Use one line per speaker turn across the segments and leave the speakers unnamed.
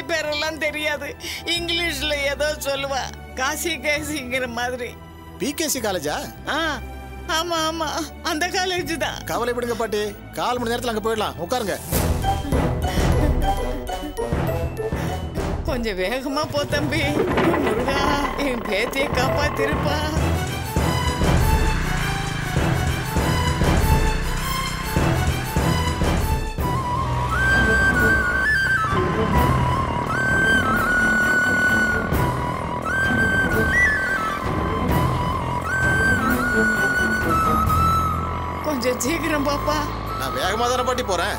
பேரெல்லாம் தெரியாது இங்கிலீஷ்ல ஏதோ சொல்லுவா காசி காசிங்கிற மாதிரி
பிகேசி காலேஜா
ஆ ஆமா ஆமா அந்த காலேஜ் தான்
கவலைப்படுங்க பாட்டி கால் மணி நேரத்துல அங்க போயிடலாம் உட்காருங்க
கொஞ்சம் வேகமா போ தம்பி முருகா என் பேத்திய காப்பாத்திருப்பா கொஞ்சம் சீக்கிரம் பாப்பா
நான் வேகமா தானே பாட்டி போறேன்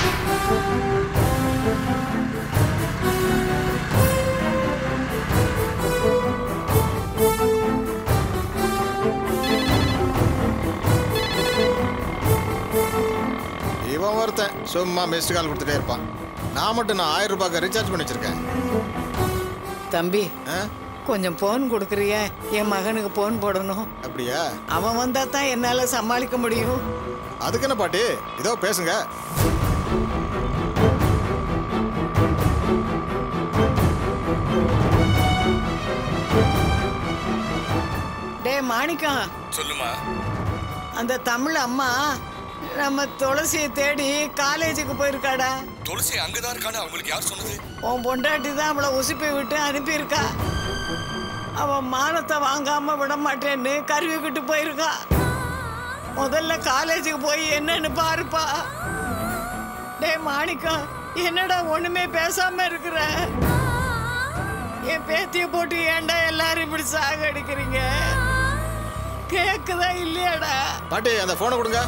இவன் ஒருத்தன் சும்மா மிஸ்டு கால் கொடுத்துட்டே இருப்பான் நான் மட்டும் நான் ஆயிரம் ரூபாய்க்கு ரீசார்ஜ் பண்ணி வச்சிருக்கேன்
தம்பி
ஆ?
கொஞ்சம் போன் கொடுக்குறிய என் மகனுக்கு போன் போடணும்
அப்படியா
அவன் வந்தா தான் என்னால சமாளிக்க முடியும்
அதுக்கு என்ன பாட்டி இதோ பேசுங்க
டே மாணிக்கம்
சொல்லுமா
அந்த தமிழ் அம்மா நம்ம துளசியை தேடி காலேஜுக்கு போயிருக்காடா
துளசி அங்கதான் இருக்கான்னு அவங்களுக்கு யார் சொன்னது
உன் பொண்டாட்டி தான் அவளை உசுப்பி விட்டு அனுப்பியிருக்கா அவன் மானத்தை வாங்காம விட மாட்டேன்னு கருவிக்கிட்டு போயிருக்கா முதல்ல காலேஜுக்கு போய் என்னன்னு பாருப்பா டேய் மாணிக்கம் என்னடா ஒண்ணுமே பேசாம இருக்கிற என் பேத்திய போட்டு ஏன்டா எல்லாரும் இப்படி சாகடிக்கிறீங்க கேக்குதா இல்லையாடா
பாட்டி அந்த போனை கொடுங்க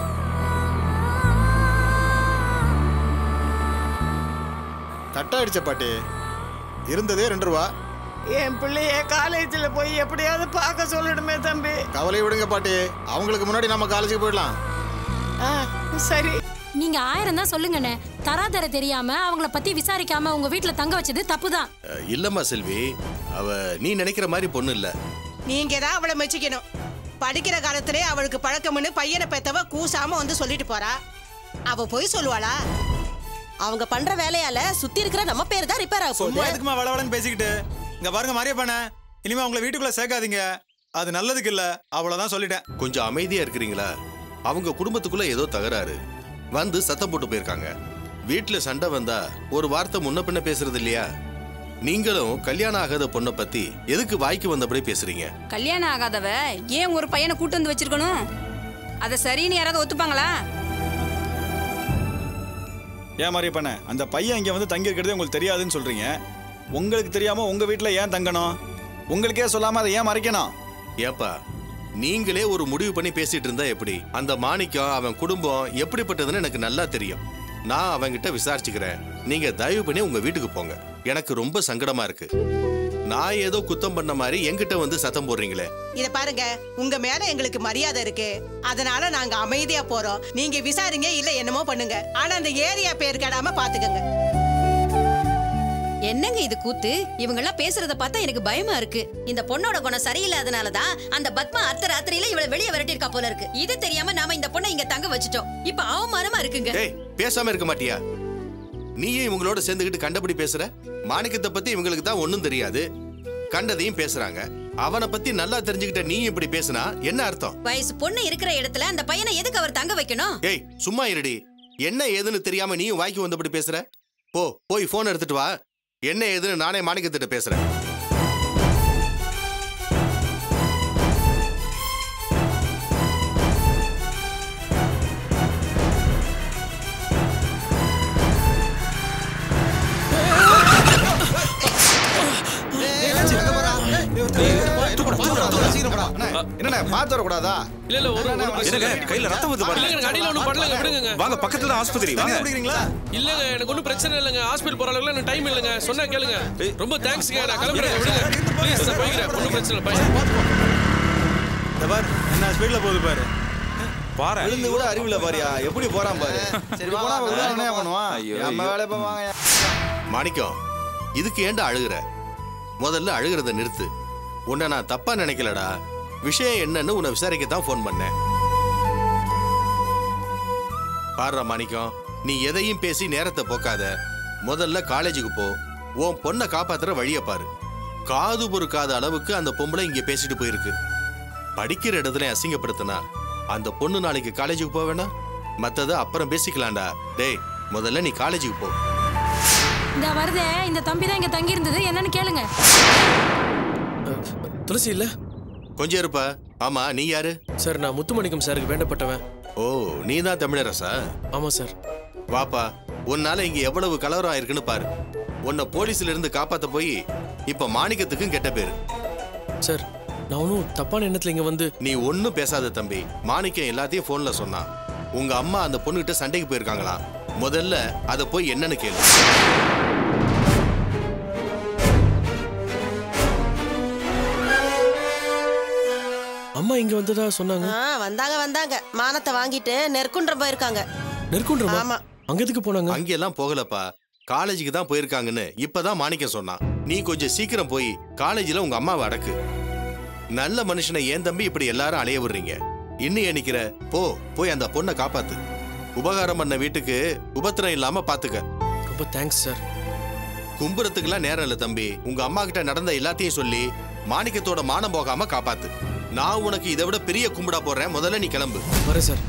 கட்டாயிடுச்ச பாட்டி இருந்ததே ரெண்டு ரூபா
என் பிள்ளைய காலேஜ்ல போய் எப்படியாவது பார்க்க சொல்லணுமே தம்பி
கவலை விடுங்க பாட்டி அவங்களுக்கு முன்னாடி நம்ம காலேஜுக்கு போயிடலாம்
ஆ, சரி
நீங்க ஆயிரம் தான் சொல்லுங்கண்ணே தராதர தெரியாம அவங்கள பத்தி விசாரிக்காம உங்க வீட்ல தங்க வச்சது தப்புதான்
அஹ், இல்லம்மா செல்வி அவ நீ நினைக்கிற மாதிரி பொண்ணு இல்ல
நீங்க தான் அவளை மெச்சிக்கணும் படிக்கிற காலத்திலே அவளுக்கு பழக்கம்னு பையனை பெத்தவ கூசாம வந்து சொல்லிட்டு போறா அவ போய் சொல்லுவாளா
அவங்க பண்ற வேலையால சுத்தி இருக்கிற நம்ம பேர் தான் ரிப்பேர் ஆக
சும்மா
போகுது
எதுக்குமா வளவளன்னு பேசிக்கிட்டு இங்க பாருங்க மாரியப்பானே இனிமே உங்களை வீட்டுக்குள்ள சேர்க்காதீங்க அது நல்லதுக்கு இல்ல அவ்வளவுதான் சொல்லிட்டேன்
கொஞ்சம் அமைதியா இருக்கிறீங்களா அவங்க குடும்பத்துக்குள்ள ஏதோ தகராறு வந்து சத்தம் போட்டு போயிருக்காங்க வீட்டுல சண்டை வந்தா ஒரு வார்த்தை முன்ன பின்ன பேசுறது இல்லையா நீங்களும் கல்யாணம் ஆகாத பொண்ணை பத்தி எதுக்கு வாய்க்கு வந்தபடி பேசுறீங்க
கல்யாணம் ஆகாதவ ஏன் ஒரு பையனை கூட்டு வந்து வச்சிருக்கணும் அதை சரின்னு யாராவது ஒத்துப்பாங்களா
ஏன் மாரியப்பானே அந்த பையன் இங்க வந்து தங்கி இருக்கிறது உங்களுக்கு தெரியாதுன்னு சொல்றீங்க உங்களுக்கு தெரியாம உங்க வீட்டுல ஏன் தங்கணும் உங்களுக்கே சொல்லாம அதை ஏன் மறைக்கணும்
ஏப்பா நீங்களே ஒரு முடிவு பண்ணி பேசிட்டு இருந்தா எப்படி அந்த மாணிக்கம் அவன் குடும்பம் எப்படிப்பட்டதுன்னு எனக்கு நல்லா தெரியும் நான் அவன்கிட்ட விசாரிச்சுக்கிறேன் நீங்க தயவு பண்ணி உங்க வீட்டுக்கு போங்க எனக்கு ரொம்ப சங்கடமா இருக்கு நான் ஏதோ குத்தம் பண்ண மாதிரி என்கிட்ட வந்து சத்தம் போடுறீங்களே
இத பாருங்க உங்க மேல எங்களுக்கு மரியாதை இருக்கு அதனால நாங்க அமைதியா போறோம் நீங்க விசாரிங்க இல்ல என்னமோ பண்ணுங்க ஆனா அந்த ஏரியா பேர் கெடாம பாத்துக்கங்க
என்னங்க இது கூத்து இவங்க எல்லாம் பேசுறத பார்த்தா எனக்கு பயமா இருக்கு
இந்த பொண்ணோட குணம் சரியில்லாதனால தான் அந்த பத்மா அர்த்த ராத்திரியில இவளை வெளியே விரட்டியிருக்கா போல இருக்கு இது தெரியாம நாம இந்த பொண்ணை இங்க தங்க வச்சுட்டோம் இப்ப அவமானமா இருக்குங்க
டேய் பேசாம இருக்க மாட்டியா நீயும் இவங்களோட சேர்ந்துக்கிட்டு கண்டபடி பேசுற மாணிக்கத்தை பத்தி இவங்களுக்கு தான் ஒண்ணும் தெரியாது கண்டதையும் பேசுறாங்க அவனை பத்தி நல்லா தெரிஞ்சுக்கிட்ட நீ இப்படி பேசுனா என்ன அர்த்தம்
வயசு பொண்ணு இருக்கிற இடத்துல அந்த பையனை எதுக்கு அவர் தங்க வைக்கணும்
ஏய் சும்மா இருடி என்ன ஏதுன்னு தெரியாம நீயும் வாய்க்கு வந்தபடி பேசுற போ போய் போன் எடுத்துட்டு வா என்ன ஏதுன்னு நானே மாணிக்கத்திட்ட பேசுறேன்
என்னண்ணே பார்த்து வரக்கூடாதா
இல்ல இல்ல ஒரு ஒரு பிரச்சனை
என்னங்க
இல்ல.
கையில ரத்தம் வந்து
இல்லைங்க எனக்கு அடியில ஒண்ணும் பண்ணலங்க விடுங்க
வாங்க பக்கத்துல ஆஸ்பத்திரி வாங்க குடிக்கிறீங்களா
இல்லங்க எனக்கு ஒண்ணும் பிரச்சனை இல்லைங்க ஹாஸ்பிடல் போற அளவுக்கு எனக்கு டைம் இல்லைங்க சொன்னா கேளுங்க ரொம்ப தேங்க்ஸ்ங்க நான் கிளம்புறேன் விடுங்க ப்ளீஸ் நான் போய்க்கிறேன் ஒன்றும் பிரச்சனை இல்லை bye.
இந்த பாரு என்ன ஸ்பீட்ல போகுது பாரு பாரு
விழுந்து கூட அறிவுல பாரியா எப்படி போறான் பாரு
சரி போனா அவன் விட என்ன பண்ணுவான்
ஐயோ,
நம்ம
ஐயோ.
வேலையை போவாங்க
மாணிக்கம் இதுக்கு ஏன்டா அழுகுற முதல்ல அழுகிறத நிறுத்து உன்னை நான் தப்பா நினைக்கலடா விஷயம் என்னன்னு உன்னை விசாரிக்கத்தான் ஃபோன் பண்ணேன் பாடுறா மாணிக்கம் நீ எதையும் பேசி நேரத்தை போக்காத முதல்ல காலேஜுக்கு போ உன் பொண்ணை காப்பாத்துற வழிய பாரு காது பொறுக்காத அளவுக்கு அந்த பொம்பளை இங்க பேசிட்டு போயிருக்கு படிக்கிற இடத்துல அசிங்கப்படுத்தினா அந்த பொண்ணு நாளைக்கு காலேஜுக்கு போக வேணாம் மத்தத அப்புறம் பேசிக்கலாம்டா டேய் முதல்ல நீ காலேஜுக்கு போ
இந்த வருதே இந்த தம்பி தான் இங்க தங்கி இருந்தது என்னன்னு கேளுங்க
துளசி இல்ல
கொஞ்சம் இருப்பா ஆமா நீ யாரு
சார் நான் முத்துமணிக்கம் சாருக்கு வேண்டப்பட்டவன்
ஓ நீ தான் தமிழரசா
ஆமா சார்
வாப்பா உன்னால இங்க எவ்வளவு கலவரம் ஆயிருக்குன்னு பாரு உன்னை போலீஸ்ல இருந்து காப்பாத்த போய் இப்ப மாணிக்கத்துக்கும் கெட்ட பேரு
சார் நான் ஒன்றும் தப்பான எண்ணத்துல இங்க வந்து
நீ ஒன்னும் பேசாத தம்பி மாணிக்கம் எல்லாத்தையும் போன்ல சொன்னான் உங்க அம்மா அந்த பொண்ணுகிட்ட சண்டைக்கு போயிருக்காங்களாம் முதல்ல அதை போய் என்னன்னு கேளு
அம்மா இங்க வந்ததா சொன்னாங்க
ஆ வந்தாங்க வந்தாங்க மானத்தை வாங்கிட்டு நெற்குன்றம் போயிருக்காங்க
நெற்குன்றமா
ஆமா.
அங்க எதுக்கு போனாங்க
அங்கெல்லாம் போகலப்பா காலேஜுக்கு தான் போயிருக்காங்கன்னு இப்பதான் மாணிக்கம் சொன்னான் நீ கொஞ்சம் சீக்கிரம் போய் காலேஜ்ல உங்க அம்மாவை அடக்கு நல்ல மனுஷனை ஏன் தம்பி இப்படி எல்லாரும் அலைய விடுறீங்க இன்னும் எண்ணிக்கிற போ போய் அந்த பொண்ணை காப்பாத்து உபகாரம் பண்ண வீட்டுக்கு உபத்திரம் இல்லாம பாத்துக்க
ரொம்ப தேங்க்ஸ் சார்
கும்புறதுக்கெல்லாம் நேரம் இல்ல தம்பி உங்க அம்மா கிட்ட நடந்த எல்லாத்தையும் சொல்லி மாணிக்கத்தோட மானம் போகாம காப்பாத்து நான் உனக்கு இதை விட பெரிய கும்பிடா போடுறேன் முதல்ல நீ கிளம்பு
வரேன் சார்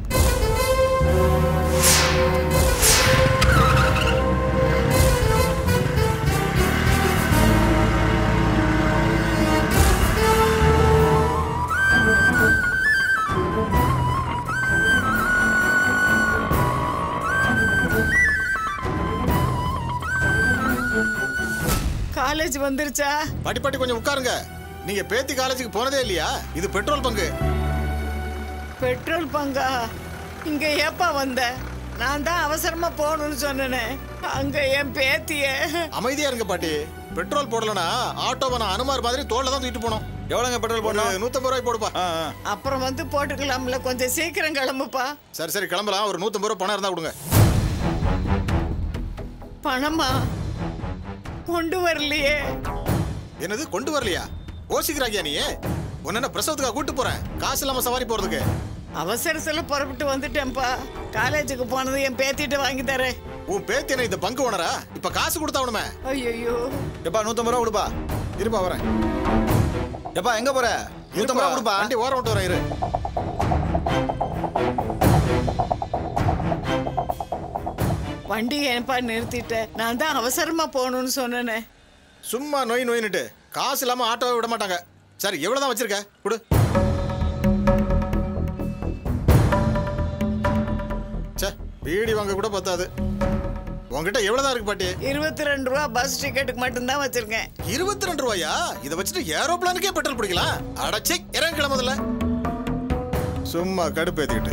காலேஜ் வந்துருச்சா
பாட்டி பாட்டி கொஞ்சம் உட்காருங்க நீங்க பேத்தி காலேஜுக்கு போனதே இல்லையா இது பெட்ரோல் பங்கு
பெட்ரோல் பங்கா இங்க ஏப்பா வந்த நான் தான் அவசரமா போகணும்னு சொன்னேனே அங்க என் பேத்திய
அமைதியா இருங்க பாட்டி பெட்ரோல் போடலனா ஆட்டோவை நான் அனுமார் மாதிரி தோல்ல தான் தூக்கிட்டு போனோம்
எவ்வளோங்க பெட்ரோல் போடணும்
நூத்தம்பது ரூபாய் போடுப்பா
ஆ ஆ
அப்புறம் வந்து போட்டுக்கலாம்ல கொஞ்சம் சீக்கிரம் கிளம்புப்பா
சரி சரி கிளம்பலாம் ஒரு நூத்தம்பது ரூபாய் பணம் இருந்தா கொடுங்க
பணமா கொண்டு வரலையே
என்னது கொண்டு வரலையா ஓசிக்கிறாக்கியா நீ உன்ன பிரசவத்துக்காக கூட்டு போறேன் காசு இல்லாம சவாரி போறதுக்கு
அவசரத்துல புறப்பட்டு வந்துட்டேன்ப்பா காலேஜுக்கு போனது என் பேத்திட்டு வாங்கி தரேன்
உன் பேத்தி என்ன இந்த பங்கு ஓனரா இப்ப காசு கொடுத்தா அவனுமே
ஐயோ
எப்பா நூற்றம்பது ரூபா கொடுப்பா
இருப்பா வரேன்
எப்பா எங்க போற நூற்றம்பது ரூபா கொடுப்பா
வண்டி ஓரம் விட்டு வரேன் இரு
வண்டி ஏன்பா நிறுத்திட்டேன் நான் தான் அவசரமா போகணும்னு சொன்னேனே
சும்மா நோய் நோயின்னுட்டு காசு இல்லாம ஆட்டோவை விட மாட்டாங்க சரி எவ்வளவுதான் வச்சிருக்க கொடு ச்சே பீடி வாங்க கூட பத்தாது உன்கிட்ட எவ்வளவுதான் இருக்கு பாட்டி
இருபத்தி ரெண்டு ரூபா பஸ் டிக்கெட்டுக்கு மட்டும்தான் வச்சிருக்கேன்
இருபத்தி ரெண்டு ரூபாயா இதை வச்சுட்டு ஏரோப்ளானுக்கே பெட்ரோல் பிடிக்கலாம் அடச்சே இறங்க முதல்ல சும்மா கடுப்பேத்திக்கிட்டு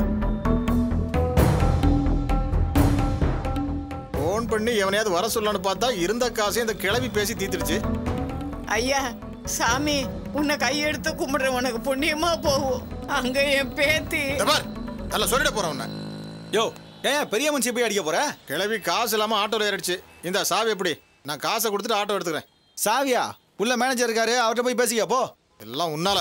ஃபோன் பண்ணி எவனையாவது வர சொல்லலாம்னு பார்த்தா இருந்த காசையும் இந்த கிளவி பேசி தீத்துடுச்சு
ஐயா சாமி உன்னை கையெடுத்து கும்பிடுறேன் உனக்கு புண்ணியமா போகும் அங்க என் பேத்தி
இந்த பார் நல்லா சொல்லிட போறேன் உன்னை
யோ ஏன் பெரிய மனுஷன் போய் அடிக்க போற
கிளவி காசு இல்லாம ஆட்டோல ஏறிடுச்சு இந்த சாவி எப்படி நான் காசை கொடுத்துட்டு ஆட்டோ எடுத்துக்கிறேன்
சாவியா உள்ள மேனேஜர் இருக்காரு அவர்கிட்ட போய் பேசிக்க போ
எல்லாம் உன்னால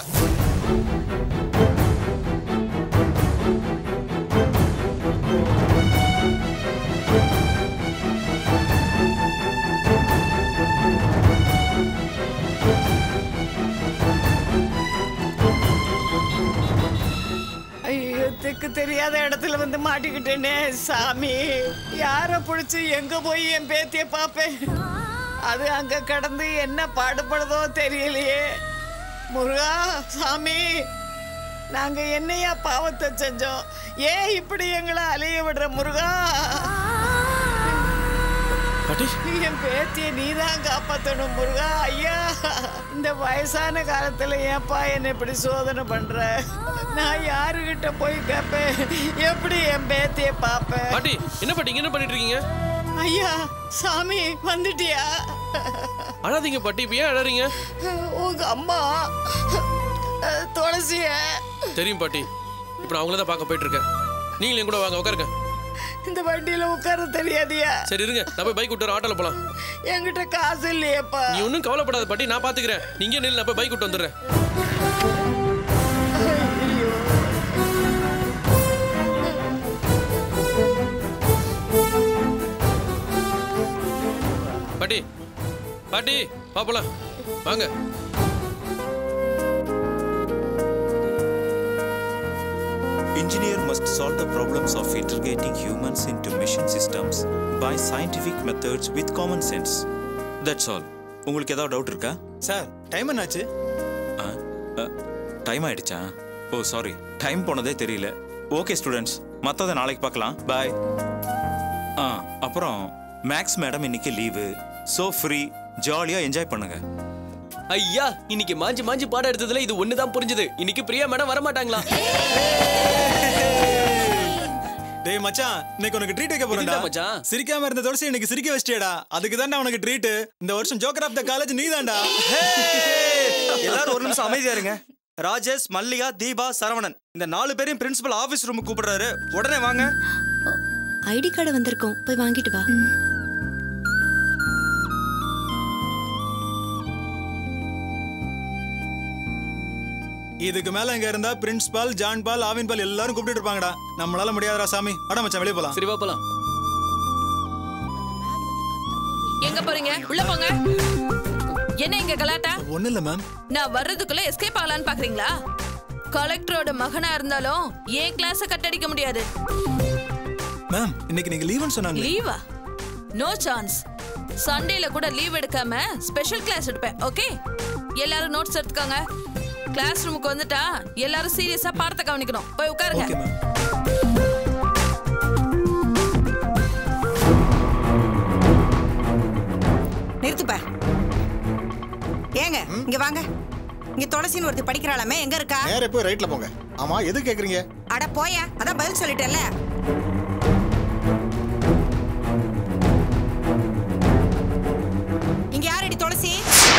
ஐயோ திக்கு தெரியாத இடத்துல வந்து மாட்டிக்கிட்டேனே சாமி யார பிடிச்சு எங்க போய் என் பேத்திய பாப்பேன் அது அங்க கடந்து என்ன பாடுபடுதோ தெரியலையே முருகா சாமி நாங்க என்னையா பாவத்தை செஞ்சோம் ஏன் இப்படி எங்களை அலைய விடுற முருகா
பாட்டி
என் பேத்திய நீதான் காப்பாத்தணும் முருகா ஐயா இந்த வயசான காலத்துல ஏன்பா என்ன இப்படி சோதனை பண்ற நான் யாருகிட்ட போய் கேட்பேன் எப்படி என் பேத்திய பாப்பேன்
பாட்டி என்ன பாட்டி இங்க என்ன பண்ணிட்டு இருக்கீங்க
ஐயா சாமி வந்துட்டியா
அழாதீங்க பாட்டி இப்ப ஏன் அழறீங்க
உங்க அம்மா அஹ், துளசிய
தெரியும் பாட்டி இப்ப நான் அவங்கள தான் பார்க்க போயிட்டு இருக்கேன் நீங்களும் என் கூட வாங்க உட்காருங்க
இந்த வண்டியில உட்கார தெரியாதியா
சரி இருங்க நான் போய் பைக் விட்டு வரேன், ஆட்டோல போலாம்
என்கிட்ட காசு இல்லையேப்பா
நீ ஒன்றும் கவலைப்படாத பாட்டி நான் பாத்துக்கிறேன் நீங்க நில்லு நான் போய் பைக் விட்டு வந்துடுறேன்
ஐயோ.
பாட்டி பாட்டி பாப்பலாம் வாங்க
Engineer must solve the problems of integrating humans into machine systems by scientific methods with common sense. That's all. உங்களுக்கு ஏதாவது டவுட் இருக்கா
சார் டைம் என்னாச்சு
டைம் ஆயிடுச்சா ஓ சாரி டைம் போனதே தெரியல ஓகே ஸ்டூடெண்ட்ஸ் மற்றதை நாளைக்கு பார்க்கலாம் பாய் ஆ அப்புறம் மேக்ஸ் மேடம் இன்னைக்கு லீவு ஸோ ஃப்ரீ ஜாலியாக என்ஜாய் பண்ணுங்க
ஐயா இன்னைக்கு மாஞ்சி மாஞ்சி பாடம் எடுத்ததுல இது ஒண்ணுதான் புரிஞ்சுது இன்னைக்கு பிரியா மேடம் வர மாட்டாங்களா
டேய் மச்சான் இன்னைக்கு உனக்கு ட்ரீட் வைக்க போறேன்டா
இதுதான் மச்சான்.
சிரிக்காம இருந்த தொடர்ச்சி இன்னைக்கு சிரிக்க வச்சிட்டியடா அதுக்கு தான்டா உனக்கு ட்ரீட் இந்த வருஷம் ஜோக்கர் ஆஃப் த காலேஜ் நீதான்டா
எல்லாரும் ஒரு நிமிஷம் அமைதியா இருங்க ராஜேஷ் மல்லிகா தீபா சரவணன் இந்த நாலு பேரையும் பிரின்சிபல் ஆபீஸ் ரூமுக்கு கூப்பிடுறாரு உடனே வாங்க
ஐடி கார்டு வந்திருக்கோம் போய் வாங்கிட்டு வா
இதுக்கு மேல இங்க இருந்தா பிரின்சிபால் ஜான் பால் ஆவின் பால் எல்லாரும் கூப்பிட்டு இருப்பாங்கடா நம்மளால முடியாதுடா சாமி அட மச்சான் வெளிய போலாம்
சரி வா போலாம்
எங்க போறீங்க உள்ள போங்க என்ன இங்க கலாட்டா
ஒண்ணு இல்ல மேம்
நான் வர்றதுக்குள்ள எஸ்கேப் ஆகலான்னு பாக்குறீங்களா கலெக்டரோட மகனா இருந்தாலும் ஏன் கிளாஸ கட்டடிக்க முடியாது
மேம் இன்னைக்கு நீங்க லீவுன்னு சொன்னாங்க
லீவா நோ சான்ஸ் சண்டேல கூட லீவ் எடுக்காம ஸ்பெஷல் கிளாஸ் எடுப்பேன் ஓகே எல்லாரும் நோட்ஸ் எடுத்துக்கோங்க கிளாஸ் ரூமுக்கு வந்துட்டா எல்லாரும் சீரியஸா பாடத்தை கவனிக்கணும் போய் உட்காருங்க
நிறுத்துப்ப ஏங்க இங்க வாங்க இங்க துளசின்னு ஒருத்தி படிக்கிறாளாமே எங்க இருக்கா
நேரே போய் ரைட்ல போங்க ஆமா எது கேக்குறீங்க
அட போயா அதான் பதில் சொல்லிட்டேல்ல இங்க யாரடி துளசி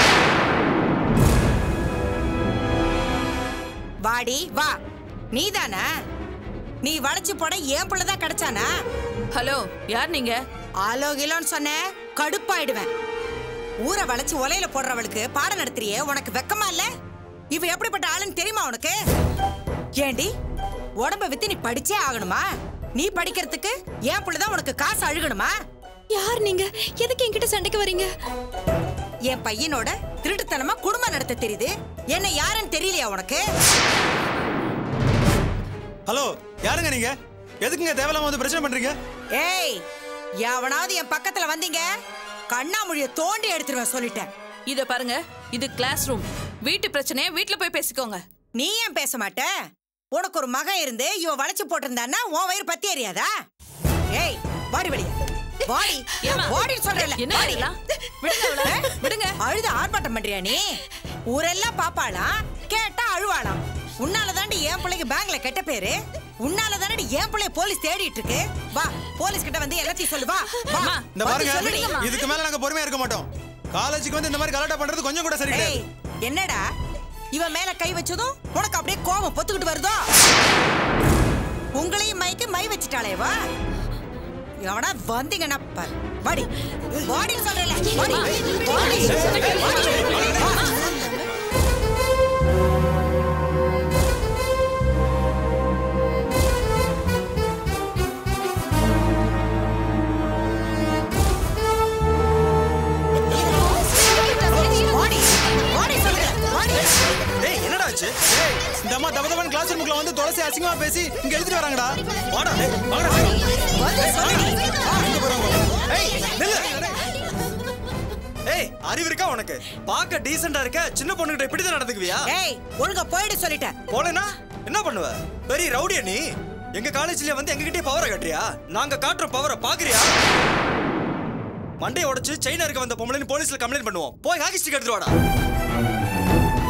வாடி வா நீதானா நீ வளைச்சு போட ஏன் பிள்ளைதான் கிடைச்சானா
ஹலோ யார் நீங்க
ஆலோ கிலோன்னு சொன்ன கடுப்பாயிடுவேன் ஊரை வளைச்சு ஒலையில போடுறவளுக்கு பாடம் நடத்துறியே உனக்கு வெக்கமா இல்ல இவ எப்படிப்பட்ட ஆளுன்னு தெரியுமா உனக்கு ஏண்டி உடம்ப வித்து நீ படிச்சே ஆகணுமா நீ படிக்கிறதுக்கு ஏன் புள்ளதான் உனக்கு காசு அழுகணுமா
யார் நீங்க எதுக்கு என்கிட்ட சண்டைக்கு வரீங்க
என் பையனோட திருட்டுத்தனமா குடும்பம் நடத்த தெரியுது என்ன யாருன்னு தெரியலையா உனக்கு
ஹலோ யாருங்க நீங்க எதுக்குங்க தேவையில்லாம வந்து பிரச்சனை பண்றீங்க
ஏய் எவனாவது என் பக்கத்துல வந்தீங்க கண்ணாமொழிய தோண்டி எடுத்துருவேன் சொல்லிட்டேன்
இத பாருங்க இது கிளாஸ் ரூம் வீட்டு பிரச்சனையை வீட்ல போய் பேசிக்கோங்க
நீ ஏன் பேச மாட்ட உனக்கு ஒரு மகன் இருந்து இவ வளைச்சு போட்டிருந்தான்னா உன் வயிறு பத்தி எரியாதா ஏய் வாடி வெளிய வாடி
ஏம்மா?
வாடி சொல்றல
என்ன இதெல்லாம்? விடுங்க அவளை, விடுங்க
அழுது ஆர்ப்பாட்டம் பண்றியா நீ ஊரெல்லாம் பாப்பாளாம் கேட்டா அழுவாளாம் உன்னால தாண்டி என் பிள்ளைக்கு பேங்க்ல கெட்ட பேரு உன்னால தானடி என் பிள்ளைய போலீஸ் தேடிட்டு இருக்கு வா போலீஸ் கிட்ட வந்து எல்லாத்தையும் சொல்லு வா வா
இந்த
வந்து
பாருங்க
சொல்லுடி.
இதுக்கு மேல நாங்க பொறுமையா இருக்க மாட்டோம் காலேஜுக்கு வந்து இந்த மாதிரி கலாட்டா பண்றது கொஞ்சம் கூட சரி
ஏய்
கிடையாது
என்னடா இவன் மேல கை வச்சதும் உனக்கு அப்படியே கோபம் பொத்துக்கிட்டு வருதோ உங்களையும் மைக்கு மை வச்சுட்டாளே வா எவனா வந்தீங்கன்னா பாரு வாடி வாடின்னு சொல்றல வாடி வாடி வாடி. வா. வாடி வாடி சொல்லுங்க வாடி
டேய் என்னடா ஆச்சு டேய் இந்த அம்மா தப தபன் கிளாஸ் ரூமுக்குள்ள வந்து துளசி அசிங்கமா பேசி இங்க எழுதிட்டு வராங்கடா வாடா டேய் வாடா
வந்து சொல்லுடி
ஏய் நில்லு ஏய் அறிவு இருக்கா உனக்கு பார்க்க டீசெண்டா இருக்க சின்ன பொண்ணுகிட்ட இப்படி தான் நடந்துக்குவியா
ஏய் ஒழுங்கா போயிடு சொல்லிட்டேன்
போலனா என்ன பண்ணுவ பெரிய ரவுடியா நீ எங்க காலேஜ்ல வந்து எங்ககிட்டயே பவரை காட்டுறியா நாங்க காட்டுற பவரை பாக்குறியா மண்டையை உடைச்சு செயினா இருக்க வந்த பொம்பளைன்னு போலீஸ்ல கம்ப்ளைண்ட் பண்ணுவோம் போய் ஹாக்கி ஸ்டிக் எடுத்துட்டு வாடா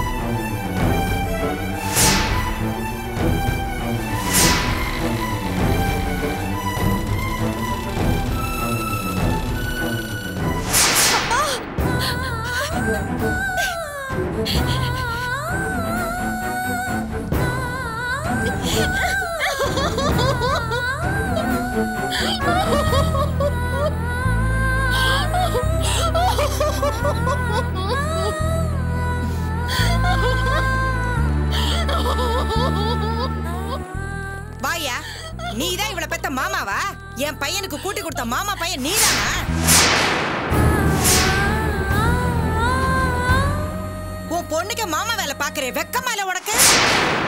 வாயா நீதான் இவளை பெத்த மாமாவா என் பையனுக்கு கூட்டி கொடுத்த மாமா பையன் நீதானா பாக்குறே வெக்கமா இல்ல உனக்கு